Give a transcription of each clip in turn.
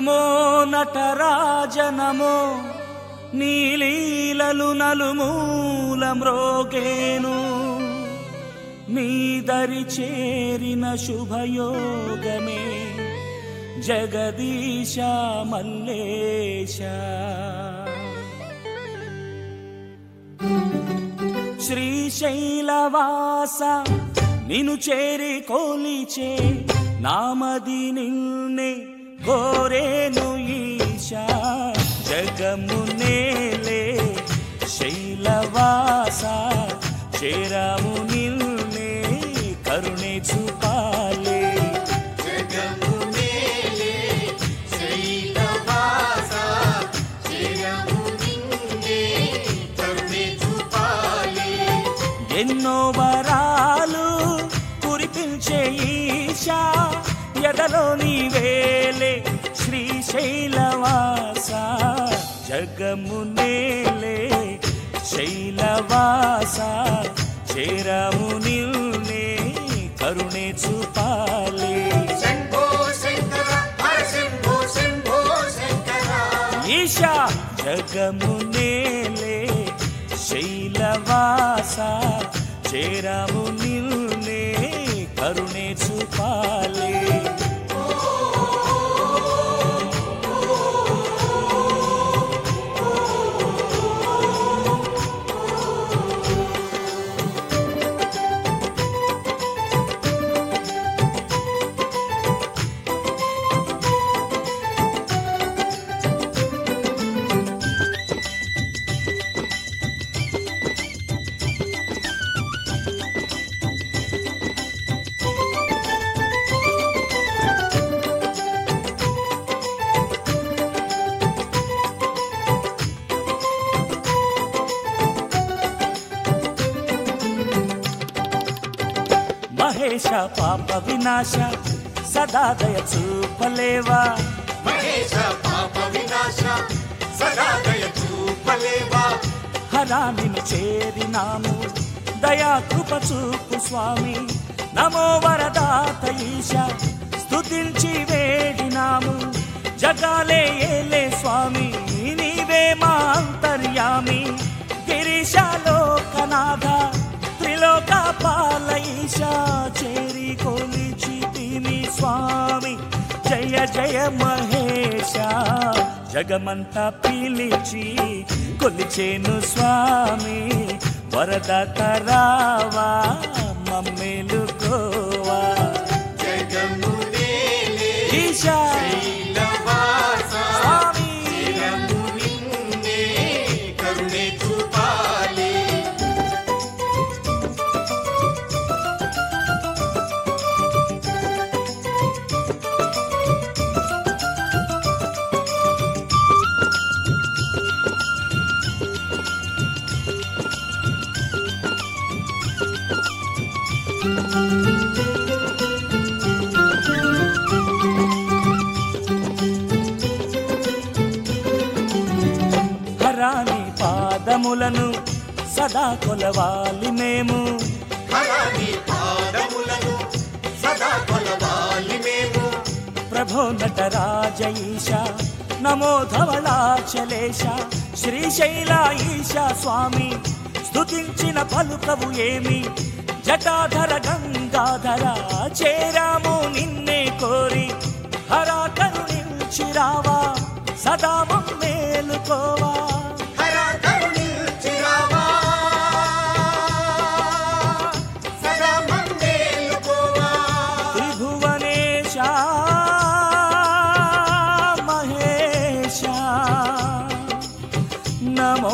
నమో నటరాజ నమో నీలీలలు నలుమూల మ్రోగేను నీ దరి చేరిన శుభయోగమే జగదీశ మల్లేశ శ్రీశైలవాస నిను చేరి కోలిచే నామది నిన్నే కోరేను ఈశా జగమునేలే శైలవాస చేరాము నిన్నే కరుణే చూపాలే జగమునేలే శైలవాస చిరము నిన్నే కరుణే చూపాలి ఎన్నో వరాలు కురిపించే ఈశా ఎదలో నీవేలే శ్రీశైలవాస జగమునేలే శైలవాస చేరము నిల్నే కరుణే చూపాలే శంభో శంకర హర శంభో శంభో శంకర ఈశా జగమునేలే శైలవాస చేరము నిల్నే కరుణే చూపాలే మహేశ పాప వినాశ సదా దయ చూపలేవా మహేశ పాప వినాశ సదా దయ చూపలేవా హరామిని చేరినాము దయా కృప చూపు స్వామి నమో వరదాత ఈశ స్తుతించి వేడినాము జగాలే ఏలే స్వామి నీవే మా అంతర్యామి గిరిశాలోకనాథ త్రిలోక పాల ఈశా చేరి కొలిచి తిని స్వామి జయ జయ మహేశ జగమంతా పిలిచి కొలిచేను స్వామి వరదత రావా మమ్మేలుకోవా జగమునేలే ఈశా శైలవాస స్వామి చిరము నిన్నే కరుణే చూపాలి హరాని పాదములను సదా కొలవాలి మేము హరాని పాదములను సదా కొలవాలి మేము ప్రభో నటరాజ ఈశ నమో ధవళాచలేశ శ్రీశైల ఈశ స్వామి స్తుతించిన పలుకవు ఏమి జటాధర గంగాధర చేరాము నిన్నే కోరి హరా కరుణించి రావా సదా మేలుకోవా హర కరుణించిరావా సదా మందేలుకోవా త్రిభువనేశ మహేశ నమో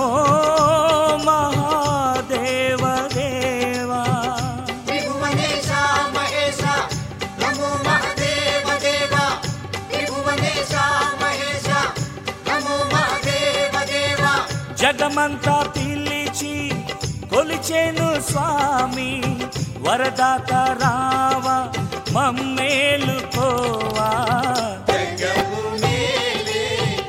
మహాదేవ దేవా త్రిభువనేశ మహేశ నమో మహదేవ దేవ త్రిభువనేశ మహేశ నమో మహదేవ దేవ జగమంతా పిలిచి కొలిచేను స్వామి వరదాత రావ మమ్మేలుకోవా జగమునేలే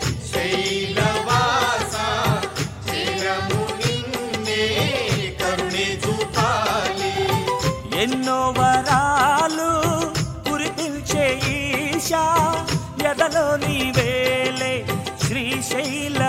శైలవాస చిరము నిన్నే కరుణే చూపాలి ఎన్నో వరాలు కురిపించే ఈశా ఎదలో నీవే శ్రీశైల